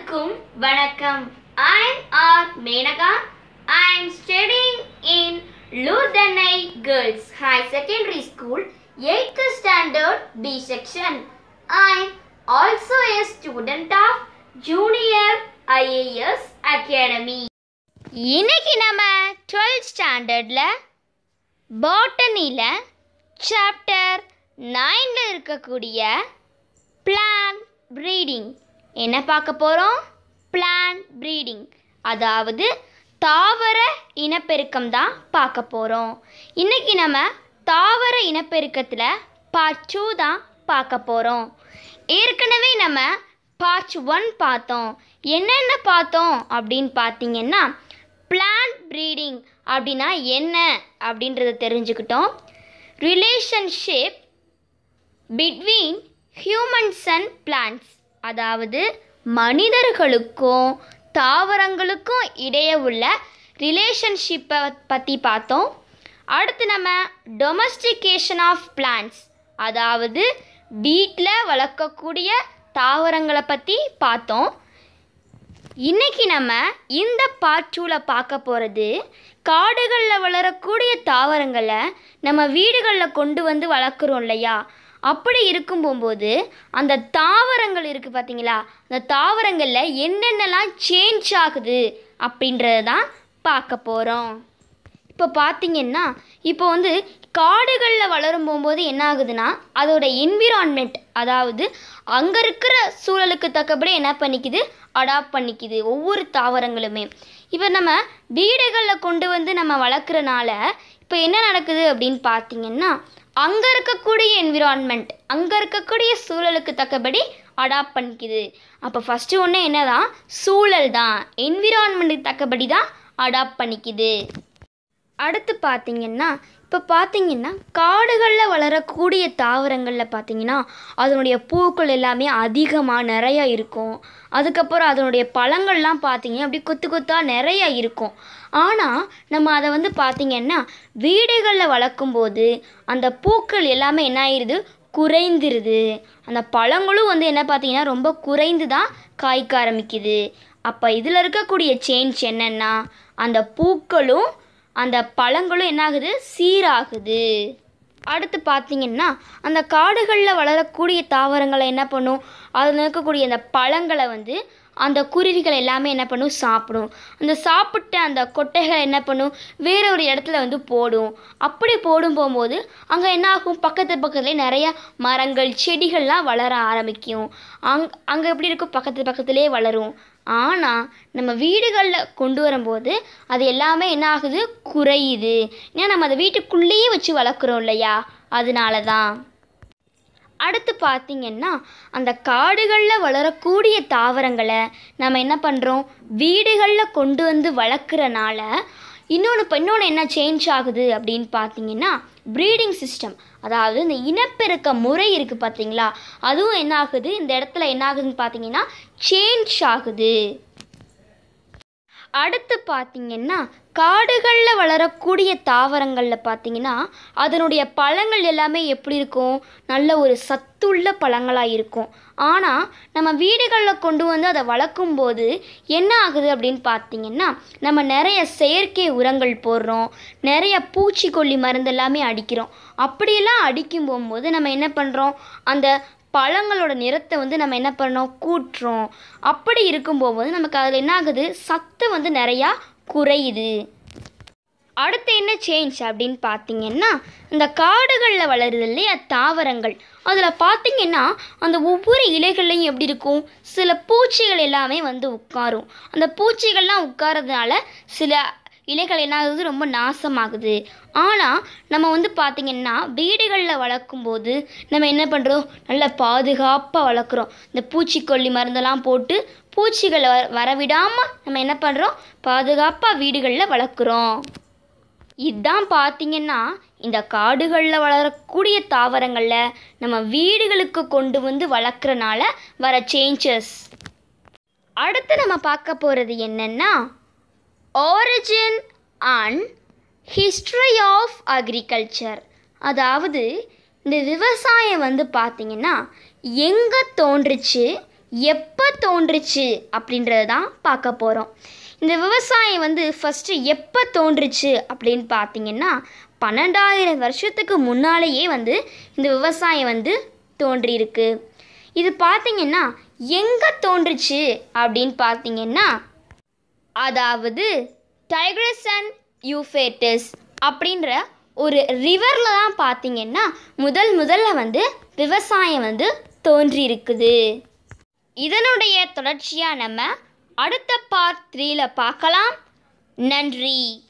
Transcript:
அனைவருக்கும் வணக்கம் I'm R Menaka I am studying in Lourdanai girls high secondary school eighth standard B section I am also a student of junior IAS academy இன்னைக்கு நம்ம twelfth ஸ்டாண்டர்டில் பாட்டனியில் chapter நைனில் இருக்கக்கூடிய plan breeding என்ன பார்க்க போகிறோம் பிளான் ப்ரீடிங் அதாவது தாவர இனப்பெருக்கம் தான் பார்க்க போகிறோம் இன்றைக்கி நம்ம தாவர இனப்பெருக்கத்தில் பார்ட் டூ தான் பார்க்க போகிறோம் ஏற்கனவே நம்ம பார்ட் ஒன் பார்த்தோம் என்னென்ன பார்த்தோம் அப்படின்னு பார்த்தீங்கன்னா பிளான் ப்ரீடிங் அப்படின்னா என்ன அப்படின்றத தெரிஞ்சுக்கிட்டோம் relationship between humans and plants அதாவது மனிதர்களுக்கும் தாவரங்களுக்கும் இடையே உள்ள ரிலேஷன்ஷிப்பை பற்றி பார்த்தோம் அடுத்து நம்ம டொமஸ்டிகேஷன் ஆஃப் பிளான்ட்ஸ் அதாவது வீட்டில் வளர்க்கக்கூடிய தாவரங்களை பற்றி பார்த்தோம் இன்னைக்கு நம்ம இந்த பார்ட் டூவில் பார்க்க போகிறது காடுகளில் வளரக்கூடிய தாவரங்களை நம்ம வீடுகளில் கொண்டு வந்து வளர்க்குறோம் இல்லையா அப்படி இருக்கும் போகும்போது அந்த தாவரங்கள் இருக்குது பார்த்தீங்களா அந்த தாவரங்களில் என்னென்னலாம் சேஞ்ச் ஆகுது அப்படின்றத தான் பார்க்க போகிறோம் இப்போ பார்த்தீங்கன்னா இப்போ வந்து காடுகளில் வளரும் போகும்போது என்ன ஆகுதுன்னா அதோட என்விரான்மெண்ட் அதாவது அங்கே இருக்கிற சூழலுக்கு தக்கபடி என்ன பண்ணிக்குது அடாப்ட் பண்ணிக்குது ஒவ்வொரு தாவரங்களுமே இப்போ நம்ம வீடுகளில் கொண்டு வந்து நம்ம வளர்க்குறனால இப்போ என்ன நடக்குது அப்படின்னு பார்த்தீங்கன்னா அங்கே இருக்கக்கூடிய என்விரான்மெண்ட் அங்கே இருக்கக்கூடிய சூழலுக்கு தக்கபடி அடாப்ட் பண்ணிக்குது அப்போ ஃபஸ்ட்டு ஒன்று என்னதான் சூழல் தான் என்விரான்மெண்ட்டுக்கு தக்கபடி தான் அடாப்ட் பண்ணிக்குது அடுத்து பார்த்தீங்கன்னா இப்போ பார்த்தீங்கன்னா காடுகளில் வளரக்கூடிய தாவரங்களில் பார்த்தீங்கன்னா அதனுடைய பூக்கள் எல்லாமே அதிகமாக நிறையா இருக்கும் அதுக்கப்புறம் அதனுடைய பழங்கள்லாம் பார்த்தீங்கன்னா அப்படி கொத்து கொத்தாக நிறையா இருக்கும் ஆனால் நம்ம அதை வந்து பார்த்தீங்கன்னா வீடுகளில் வளர்க்கும்போது அந்த பூக்கள் எல்லாமே என்ன ஆயிடுது குறைந்துருது அந்த பழங்களும் வந்து என்ன பார்த்தீங்கன்னா ரொம்ப குறைந்து தான் காய்க்க ஆரம்பிக்குது அப்போ இதில் இருக்கக்கூடிய சேஞ்ச் என்னென்னா அந்த பூக்களும் அந்த பழங்களும் என்னாகுது சீராகுது அடுத்து பார்த்தீங்கன்னா அந்த காடுகளில் வளரக்கூடிய தாவரங்களை என்ன பண்ணும் அதில் இருக்கக்கூடிய அந்த பழங்களை வந்து அந்த குருவிகள் எல்லாமே என்ன பண்ணும் சாப்பிடும் அந்த சாப்பிட்ட அந்த கொட்டைகளை என்ன பண்ணும் வேற ஒரு இடத்துல வந்து போடும் அப்படி போடும் போகும்போது அங்கே என்ன ஆகும் பக்கத்து பக்கத்துலேயே நிறைய மரங்கள் செடிகள்லாம் வளர ஆரம்பிக்கும் அங் அங்கே எப்படி இருக்கும் பக்கத்து பக்கத்துலேயே வளரும் ஆனால் நம்ம வீடுகளில் கொண்டு வரும்போது அது எல்லாமே என்ன ஆகுது குறையுது ஏன்னா நம்ம அதை வீட்டுக்குள்ளேயே வச்சு வளர்க்குறோம் இல்லையா அதனால தான் அடுத்து பார்த்திங்கன்னா அந்த காடுகளில் வளரக்கூடிய தாவரங்களை நம்ம என்ன பண்ணுறோம் வீடுகளில் கொண்டு வந்து வளர்க்குறனால இன்னொன்று இப்போ இன்னொன்று என்ன சேஞ்ச் ஆகுது அப்படின்னு பார்த்தீங்கன்னா ப்ரீடிங் சிஸ்டம் அதாவது இந்த இனப்பெருக்க முறை இருக்குது பார்த்தீங்களா அதுவும் என்ன ஆகுது இந்த இடத்துல என்ன ஆகுதுன்னு பார்த்தீங்கன்னா சேஞ்ச் ஆகுது அடுத்து பார்த்தீங்கன்னா காடுகளில் வளரக்கூடிய தாவரங்களில் பார்த்தீங்கன்னா அதனுடைய பழங்கள் எல்லாமே எப்படி இருக்கும் நல்ல ஒரு சத்துள்ள பழங்களாக இருக்கும் ஆனால் நம்ம வீடுகளில் கொண்டு வந்து அதை வளர்க்கும்போது என்ன ஆகுது அப்படின்னு பார்த்தீங்கன்னா நம்ம நிறைய செயற்கை உரங்கள் போடுறோம் நிறைய பூச்சிக்கொல்லி மருந்து எல்லாமே அடிக்கிறோம் அப்படியெல்லாம் அடிக்கும் போகும்போது நம்ம என்ன பண்ணுறோம் அந்த பழங்களோட நிறத்தை வந்து நம்ம என்ன பண்ணோம் கூட்டுறோம் அப்படி இருக்கும் போகும்போது நமக்கு அதில் என்ன ஆகுது சத்து வந்து நிறையா குறையுது அடுத்து என்ன சேஞ்ச் அப்படின்னு பார்த்தீங்கன்னா இந்த காடுகளில் வளருது இல்லையா தாவரங்கள் அதில் பார்த்தீங்கன்னா அந்த ஒவ்வொரு இலைகள்லையும் எப்படி இருக்கும் சில பூச்சிகள் எல்லாமே வந்து உட்காரும் அந்த பூச்சிகள்லாம் உட்காரதுனால சில இலைகள் என்ன ஆகுது ரொம்ப நாசமாகுது ஆனால் நம்ம வந்து பார்த்திங்கன்னா வீடுகளில் வளர்க்கும்போது நம்ம என்ன பண்ணுறோம் நல்ல பாதுகாப்பாக வளர்க்குறோம் இந்த பூச்சிக்கொல்லி மருந்தெல்லாம் போட்டு பூச்சிகளை வர வரவிடாமல் நம்ம என்ன பண்ணுறோம் பாதுகாப்பாக வீடுகளில் வளர்க்குறோம் இதான் பார்த்தீங்கன்னா இந்த காடுகளில் வளரக்கூடிய தாவரங்களில் நம்ம வீடுகளுக்கு கொண்டு வந்து வளர்க்குறனால வர சேஞ்சஸ் அடுத்து நம்ம பார்க்க போகிறது என்னென்னா origin and history of agriculture அதாவது இந்த விவசாயம் வந்து பார்த்திங்கன்னா எங்கே தோன்றுச்சு எப்போ தோன்றுச்சு அப்படின்றத தான் பார்க்க போகிறோம் இந்த விவசாயம் வந்து ஃபஸ்ட்டு எப்போ தோன்றுச்சு அப்படின்னு பார்த்தீங்கன்னா பன்னெண்டாயிரம் வருஷத்துக்கு முன்னாலேயே வந்து இந்த விவசாயம் வந்து தோன்றியிருக்கு இது பார்த்தீங்கன்னா எங்கே தோன்றுச்சு அப்படின்னு பார்த்தீங்கன்னா அதாவது டைக்ரஸ் அண்ட் யூஃபேட்டஸ் அப்படின்ற ஒரு ரிவரில் தான் பார்த்தீங்கன்னா முதல் முதல்ல வந்து விவசாயம் வந்து தோன்றியிருக்குது இதனுடைய தொடர்ச்சியாக நம்ம அடுத்த பார்ட் த்ரீல பார்க்கலாம் நன்றி